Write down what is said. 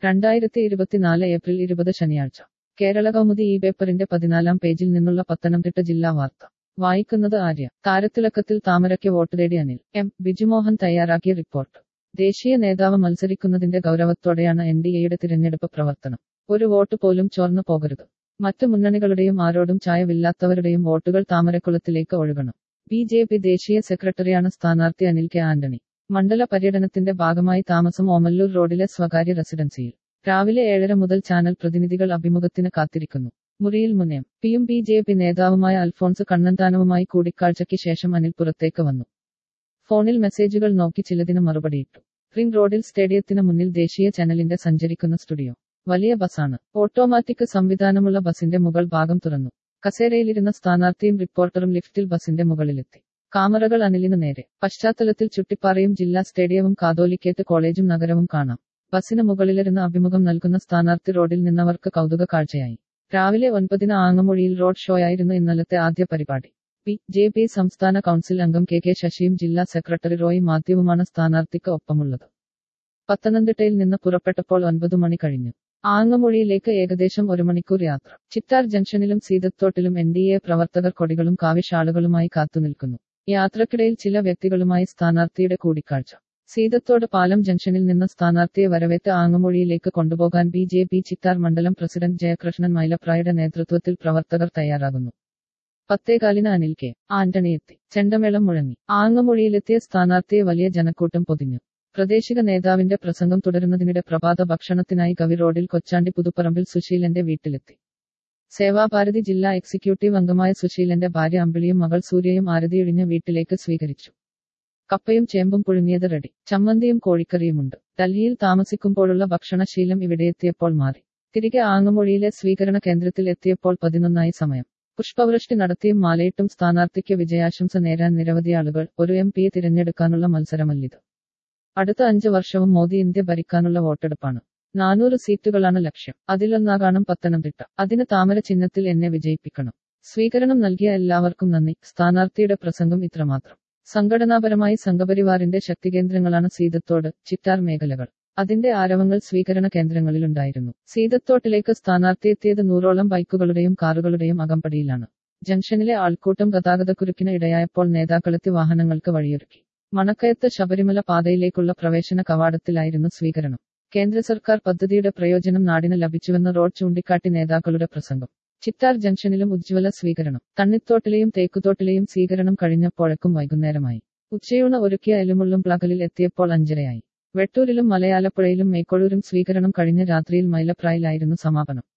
രണ്ടായിരത്തി ഇരുപത്തിനാല് ഏപ്രിൽ ഇരുപത് ശനിയാഴ്ച കേരള കൗമുദി ഈ പേപ്പറിന്റെ പതിനാലാം പേജിൽ നിന്നുള്ള പത്തനംതിട്ട ജില്ലാ വാർത്ത വായിക്കുന്നത് ആര്യ താരത്തിളക്കത്തിൽ താമരയ്ക്ക് വോട്ട് തേടി അനിൽ എം ബിജുമോഹൻ തയ്യാറാക്കിയ റിപ്പോർട്ട് ദേശീയ നേതാവ് മത്സരിക്കുന്നതിന്റെ ഗൗരവത്തോടെയാണ് എൻ ഡി എയുടെ തിരഞ്ഞെടുപ്പ് പ്രവർത്തനം ഒരു വോട്ട് പോലും ചോർന്നു പോകരുത് മറ്റു മുന്നണികളുടെയും ആരോടും ചായവില്ലാത്തവരുടെയും വോട്ടുകൾ താമരക്കുളത്തിലേക്ക് ഒഴുകണം ബി ജെ പി ദേശീയ സെക്രട്ടറിയാണ് സ്ഥാനാർത്ഥി അനിൽ കെ ആന്റണി മണ്ഡല പര്യടനത്തിന്റെ ഭാഗമായി താമസം ഓമല്ലൂർ റോഡിലെ സ്വകാര്യ റെസിഡൻസിയിൽ രാവിലെ ഏഴര മുതൽ ചാനൽ പ്രതിനിധികൾ അഭിമുഖത്തിന് കാത്തിരിക്കുന്നു മുറിയിൽ മുന്നേം പിയും ബി ജെ പി നേതാവുമായ അൽഫോൺസ് കണ്ണന്താനവുമായി കൂടിക്കാഴ്ചയ്ക്ക് ശേഷം അനിൽ പുറത്തേക്ക് വന്നു ഫോണിൽ മെസ്സേജുകൾ നോക്കി ചിലതിന് മറുപടിയിട്ടു റിംഗ് റോഡിൽ സ്റ്റേഡിയത്തിന് മുന്നിൽ ദേശീയ ചാനലിന്റെ സഞ്ചരിക്കുന്ന സ്റ്റുഡിയോ വലിയ ബസാണ് ഓട്ടോമാറ്റിക് സംവിധാനമുള്ള ബസിന്റെ മുകൾ ഭാഗം തുറന്നു കസേരയിലിരുന്ന സ്ഥാനാർത്ഥിയും റിപ്പോർട്ടറും ലിഫ്റ്റിൽ ബസിന്റെ മുകളിലെത്തി കാമറകൾ അനിലിനു നേരെ പശ്ചാത്തലത്തിൽ ചുട്ടിപ്പാറയും ജില്ലാ സ്റ്റേഡിയവും കാതോലിക്കേറ്റ് കോളേജും നഗരവും കാണാം ബസിന് മുകളിലിരുന്ന് അഭിമുഖം നൽകുന്ന സ്ഥാനാർത്ഥി റോഡിൽ നിന്നവർക്ക് കൗതുക കാഴ്ചയായി രാവിലെ ഒൻപതിന് ആങ്ങമൊഴിയിൽ റോഡ് ഷോയായിരുന്നു ഇന്നലത്തെ ആദ്യ പരിപാടി പി ജെ പി സംസ്ഥാന കൗൺസിൽ അംഗം കെ കെ ശശിയും ജില്ലാ സെക്രട്ടറി റോയ് മാത്യുവുമാണ് സ്ഥാനാർത്ഥിക്ക് ഒപ്പമുള്ളത് പത്തനംതിട്ടയിൽ നിന്ന് പുറപ്പെട്ടപ്പോൾ ഒൻപത് മണി കഴിഞ്ഞു ആങ്ങമൊഴിയിലേക്ക് ഏകദേശം ഒരു മണിക്കൂർ യാത്ര ചിറ്റാർ ജംഗ്ഷനിലും സീതത്തോട്ടിലും എൻ ഡി എ പ്രവർത്തകർ കൊടികളും കാവിഷാളുകളുമായി കാത്തുനിൽക്കുന്നു യാത്രക്കിടയിൽ ചില വ്യക്തികളുമായി സ്ഥാനാർത്ഥിയുടെ കൂടിക്കാഴ്ച സീതത്തോട് പാലം ജംഗ്ഷനിൽ നിന്ന് സ്ഥാനാർത്ഥിയെ വരവേറ്റ് ആങ്ങമൊഴിയിലേക്ക് കൊണ്ടുപോകാൻ ബി ജെ പി ചിറ്റാർ മണ്ഡലം പ്രസിഡന്റ് ജയകൃഷ്ണൻ മൈലപ്രായുടെ നേതൃത്വത്തിൽ പ്രവർത്തകർ തയ്യാറാകുന്നു പത്തേകാലിന് അനിൽ കെ ആന്റണി എത്തി ചെണ്ടമേളം മുഴങ്ങി ആങ്ങമൊഴിയിലെത്തിയ സ്ഥാനാർത്ഥിയെ വലിയ ജനക്കൂട്ടം പൊതിഞ്ഞു പ്രദേശിക നേതാവിന്റെ പ്രസംഗം തുടരുന്നതിനിടെ പ്രഭാത ഭക്ഷണത്തിനായി കവി റോഡിൽ കൊച്ചാണ്ടി പുതുപ്പറമ്പിൽ സുശീലന്റെ വീട്ടിലെത്തി സേവാഭാരതി ജില്ലാ എക്സിക്യൂട്ടീവ് അംഗമായ സുശീലന്റെ ഭാര്യ അമ്പിളിയും മകൾ സൂര്യയും ആരതിയൊഴിഞ്ഞ വീട്ടിലേക്ക് സ്വീകരിച്ചു കപ്പയും ചേമ്പും പുഴുങ്ങിയത് റെഡി ചമ്മന്തിയും കോഴിക്കറിയുമുണ്ട് ഡൽഹിയിൽ താമസിക്കുമ്പോഴുള്ള ഭക്ഷണശീലം ഇവിടെയെത്തിയപ്പോൾ മാറി തിരികെ ആങ്ങമൊഴിയിലെ സ്വീകരണ കേന്ദ്രത്തിൽ എത്തിയപ്പോൾ പതിനൊന്നായി സമയം പുഷ്പവൃഷ്ടി നടത്തിയും മാലയിട്ടും സ്ഥാനാർത്ഥിക്ക് വിജയാശംസ നേരാൻ നിരവധി ആളുകൾ ഒരു എം പിയെ തിരഞ്ഞെടുക്കാനുള്ള മത്സരമല്ലിത് അടുത്ത അഞ്ച് വർഷവും മോദി ഇന്ത്യ ഭരിക്കാനുള്ള വോട്ടെടുപ്പാണ് നാനൂറ് സീറ്റുകളാണ് ലക്ഷ്യം അതിലൊന്നാകാണം പത്തനംതിട്ട അതിന് താമര ചിഹ്നത്തിൽ എന്നെ വിജയിപ്പിക്കണം സ്വീകരണം നൽകിയ എല്ലാവർക്കും നന്ദി സ്ഥാനാർത്ഥിയുടെ പ്രസംഗം ഇത്രമാത്രം സംഘടനാപരമായി സംഘപരിവാറിന്റെ ശക്തികേന്ദ്രങ്ങളാണ് സീതത്തോട് ചിറ്റാർ മേഖലകൾ അതിന്റെ ആരവങ്ങൾ സ്വീകരണ കേന്ദ്രങ്ങളിലുണ്ടായിരുന്നു സീതത്തോട്ടിലേക്ക് സ്ഥാനാർത്ഥി എത്തിയത് നൂറോളം ബൈക്കുകളുടെയും കാറുകളുടെയും അകമ്പടിയിലാണ് ജംഗ്ഷനിലെ ആൾക്കൂട്ടം ഗതാഗതക്കുരുക്കിന് ഇടയായപ്പോൾ നേതാക്കളെത്തി വാഹനങ്ങൾക്ക് വഴിയൊരുക്കി മണക്കയത്ത് ശബരിമല പാതയിലേക്കുള്ള പ്രവേശന കവാടത്തിലായിരുന്നു സ്വീകരണം കേന്ദ്ര സർക്കാർ പദ്ധതിയുടെ പ്രയോജനം നാടിന് ലഭിച്ചുവെന്ന് റോഡ് ചൂണ്ടിക്കാട്ടി നേതാക്കളുടെ പ്രസംഗം ചിറ്റാർ ജംഗ്ഷനിലും ഉജ്ജ്വല സ്വീകരണം തണ്ണിത്തോട്ടിലെയും തേക്കുതോട്ടിലെയും സ്വീകരണം കഴിഞ്ഞപ്പോഴേക്കും വൈകുന്നേരമായി ഉച്ചയൂണ് ഒരുക്കിയ എലുമുള്ളും പ്ലകലിൽ എത്തിയപ്പോൾ അഞ്ചരയായി വെട്ടൂരിലും മലയാലപ്പുഴയിലും മേക്കൊഴൂരും സ്വീകരണം കഴിഞ്ഞ രാത്രിയിൽ മൈലപ്രായിലായിരുന്നു സമാപനം